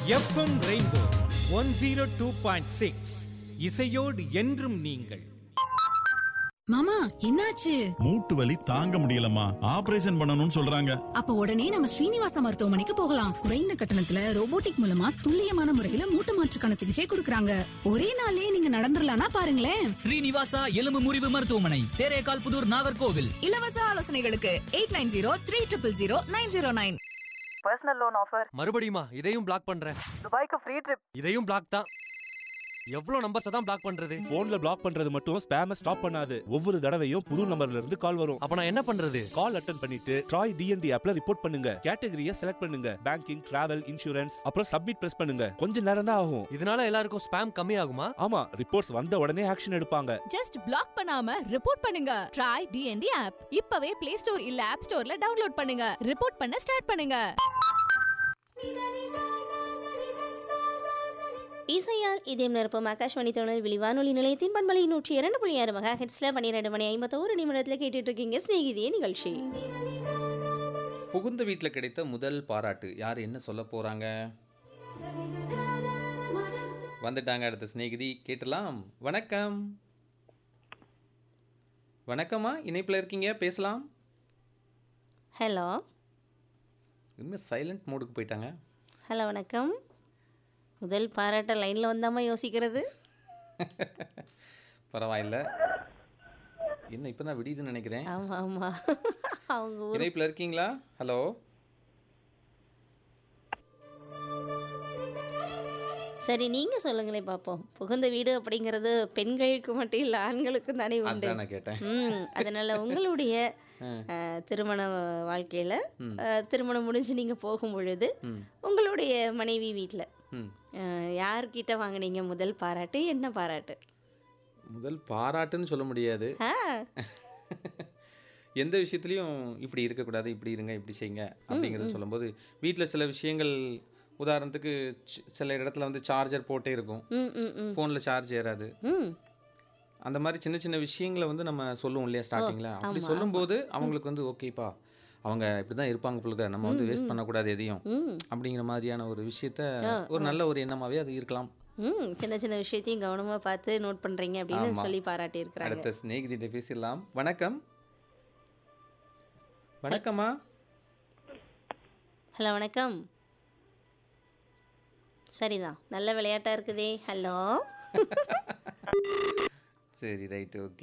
FM rainbow one zero two point six இசையோடு என்றும் நீங்கள் மாமா என்னாச்சு மூட்டு வலி தாங்க முடியலம்மா ஆபரேஷன் பண்ணணும்னு சொல்றாங்க அப்ப உடனே நம்ம ஸ்ரீனிவாச மருத்துவமனைக்கு போகலாம் குறைந்த கட்டணத்துல ரோபோட்டிக் மூலமா துல்லியமான முறையில மூட்டு மாற்றுக்கான சிகிச்சை கொடுக்கறாங்க ஒரே நாள்லயே நீங்க நடந்துடலாம்னா பாருங்களேன் ஸ்ரீனிவாசா எலும்பு முறிவு மருத்துவமனை தேரேகால் புதூர் நாகர்கோவில் இலவச ஆலோசனைகளுக்கு eight nine zero three triple zero nine zero nine personal loan offer மறுபடியுமா இதையும் பிளாக் பண்றேன் துபாய்க்கு ஃப்ரீ ட்ரிப் இதையும் பிளாக் தான் எவ்வளவு நம்பர்ஸ் தான் பிளாக் பண்றது போன்ல பிளாக் பண்றது மட்டும் ஸ்பேம ஸ்டாப் பண்ணாது ஒவ்வொரு தடவையும் புது நம்பர்ல இருந்து கால் வரும் அப்ப நான் என்ன பண்றது கால் அட்டன் பண்ணிட்டு ட்ராய் டிஎன்டி ஆப்ல ரிப்போர்ட் பண்ணுங்க கேட்டகரியை செலக்ட் பண்ணுங்க பேங்கிங் டிராவல் இன்சூரன்ஸ் அப்புறம் சப்மிட் பிரஸ் பண்ணுங்க கொஞ்ச நேரம் தான் ஆகும் இதனால எல்லாருக்கும் ஸ்பேம் கம்மி ஆகுமா ஆமா ரிப்போர்ட்ஸ் வந்த உடனே ஆக்ஷன் எடுப்பாங்க ஜஸ்ட் பிளாக் பண்ணாம ரிப்போர்ட் பண்ணுங்க ட்ரை டிஎன்டி ஆப் இப்பவே பிளே ஸ்டோர் இல்ல ஆப் ஸ்டோர்ல டவுன்லோட் பண்ணுங்க ரிப்போர்ட் பண்ண ஸ்டார்ட் பண்ணுங்க இசையால் இதயம் நிரப்பும் ஆகாஷ்வாணி தொழில் வானொலி நிலையத்தின் பண்பலை நூற்றி இரண்டு புள்ளி ஆறு மெகா ஹெட்ஸ்ல பன்னிரெண்டு மணி ஐம்பத்தோரு நிமிடத்துல கேட்டுட்டு இருக்கீங்க சிநேகிதிய நிகழ்ச்சி புகுந்த வீட்டில் கிடைத்த முதல் பாராட்டு யார் என்ன சொல்ல போறாங்க வந்துட்டாங்க அடுத்த சிநேகிதி கேட்டலாம் வணக்கம் வணக்கம்மா இணைப்பில் இருக்கீங்க பேசலாம் ஹலோ இன்னும் சைலண்ட் மோடுக்கு போயிட்டாங்க ஹலோ வணக்கம் முதல் பாராட்ட லைன்ல வந்தாம யோசிக்கிறது பரவாயில்ல என்ன இப்போ தான் விடியுதுன்னு நினைக்கிறேன் ஆமா ஆமா அவங்க ஊர் இணைப்பில் இருக்கீங்களா ஹலோ சரி நீங்க சொல்லுங்களேன் பாப்போம் புகுந்த வீடு அப்படிங்கிறது பெண்களுக்கு மட்டும் இல்ல ஆண்களுக்கும் தானே உண்டு அதான் நான் கேட்டேன் ம் அதனால உங்களுடைய அஹ், திருமண வாழ்க்கையில அஹ், திருமணம் முடிஞ்சு நீங்க போகும் பொழுது ம். உங்களுடைய மனைவி வீட்டில் ம் யார்கிட்ட வாங்குனீங்க முதல் பாராட்டு என்ன பாராட்டு முதல் பாராட்டுன்னு சொல்ல முடியாது ஆ எந்த விஷயத்துலையும் இப்படி இருக்கக்கூடாது இப்படி இருங்க இப்படி செய்யுங்க அப்படிங்கிறத சொல்லும்போது வீட்டில் சில விஷயங்கள் உதாரணத்துக்கு சி- சில இடத்துல வந்து சார்ஜர் போட்டே இருக்கும் ம் ம் ம் ஃபோனில் சார்ஜ் ஏறாது ம் அந்த மாதிரி சின்ன சின்ன விஷயங்களை வந்து நம்ம சொல்லுவோம் இல்லையா ஸ்டார்டிங்கில் அப்படி சொல்லும்போது அவங்களுக்கு வந்து ஓகேப்பா அவங்க இப்படி தான் இருப்பாங்க பிள்ளைங்க நம்ம வந்து வேஸ்ட் பண்ணக்கூடாது எதையும் ம் அப்படிங்கிற மாதிரியான ஒரு விஷயத்த ஒரு நல்ல ஒரு எண்ணமாவே அது இருக்கலாம் ம் சின்ன சின்ன விஷயத்தையும் கவனமா பார்த்து நோட் பண்றீங்க அப்படின்னு ஆமா. சொல்லி பாராட்டி இருக்கிறாங்க அடுத்த சிநேகிதிட்ட பேசிடலாம் வணக்கம் வணக்கம்மா ஹலோ வணக்கம் சரிதான் நல்ல விளையாட்டா இருக்குதே ஹலோ சரி ரைட் ஓகே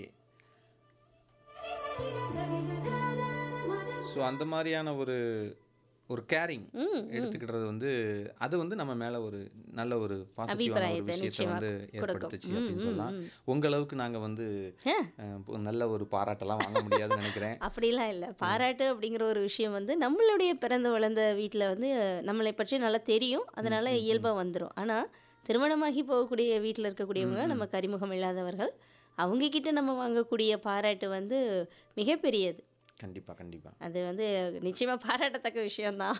ஸோ அந்த மாதிரியான ஒரு ஒரு கேரிங் ம், எடுத்துக்கிட்டது வந்து அது வந்து நம்ம மேல ஒரு நல்ல ஒரு பாசிட்டிவான ஒரு அபிப்பிராயத்தை விஷயத்தை நிச்சயமா வந்து கொடுக்கும். ஏற்படுத்துச்சு ம், அப்படின்னு ம், சொல்லலாம் ம். உங்க அளவுக்கு நாங்க வந்து அஹ், ஒரு நல்ல ஒரு பாராட்டெல்லாம் வாங்க முடியாதுன்னு நினைக்கிறேன் அப்படிலாம் இல்லை பாராட்டு அப்படிங்கிற ஒரு விஷயம் வந்து நம்மளுடைய பிறந்து வளர்ந்த வீட்டில் வந்து நம்மளை பற்றி நல்லா தெரியும் அதனால இயல்பாக வந்துடும் ஆனால் திருமணமாகி போகக்கூடிய வீட்டில் இருக்கக்கூடியவங்க நமக்கு அறிமுகம் இல்லாதவர்கள் அவங்க கிட்ட நம்ம வாங்கக்கூடிய பாராட்டு வந்து மிகப்பெரியது கண்டிப்பா கண்டிப்பா அது வந்து நிச்சயமாக பாராட்டத்தக்க விஷயம்தான்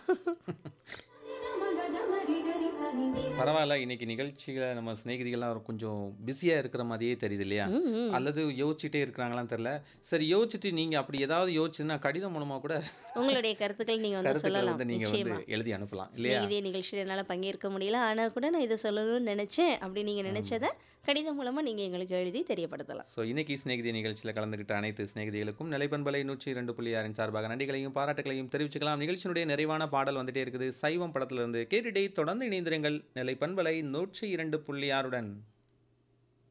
பரவாயில்ல இன்னைக்கு நிகழ்ச்சிகளை நம்ம சிநேகிதிகள்லாம் கொஞ்சம் பிஸியா இருக்கிற மாதிரியே தெரியுது இல்லையா அல்லது யோசிச்சுட்டே இருக்கிறாங்களான்னு தெரியல சரி யோசிச்சுட்டு நீங்க அப்படி ஏதாவது யோசிச்சுன்னா கடிதம் மூலமா கூட உங்களுடைய கருத்துக்கள் நீங்கள் வந்து கருத்துக்களை சொல்லலாம் வந்து நீங்க வந்து நிச்சயமா எழுதி அனுப்பலாம் இல்லையா சிநேகிதிய நிகழ்ச்சியில் என்னால் பங்கேற்க முடியல ஆனால் கூட நான் இதை சொல்லணும்னு நினச்சேன் அப்படி நீங்கள் நினச்சதை கடிதம் மூலமாக நீங்கள் எங்களுக்கு எழுதி தெரியப்படுத்தலாம் ஸோ இன்னைக்கு சிநேகிதி நிகழ்ச்சியில் கலந்துக்கிட்ட அனைத்து சிநேகிதிகளுக்கும் நிலைப்பண்பலை நூற்றி இரண்டு புள்ளி ஆறின் சார்பாக நன்றிகளையும் பாராட்டுகளையும் தெரிவிச்சுக்கலாம் நிகழ்ச்சியினுடைய நிறைவான பாடல் வந்துட்டே இருக்குது சைவம் படத்திலிருந்து கேட்டுட்டே தொடர்ந்து இணைந்திருங்கள் நிலைப்பண்பலை நூற்றி இரண்டு புள்ளி ஆறுடன்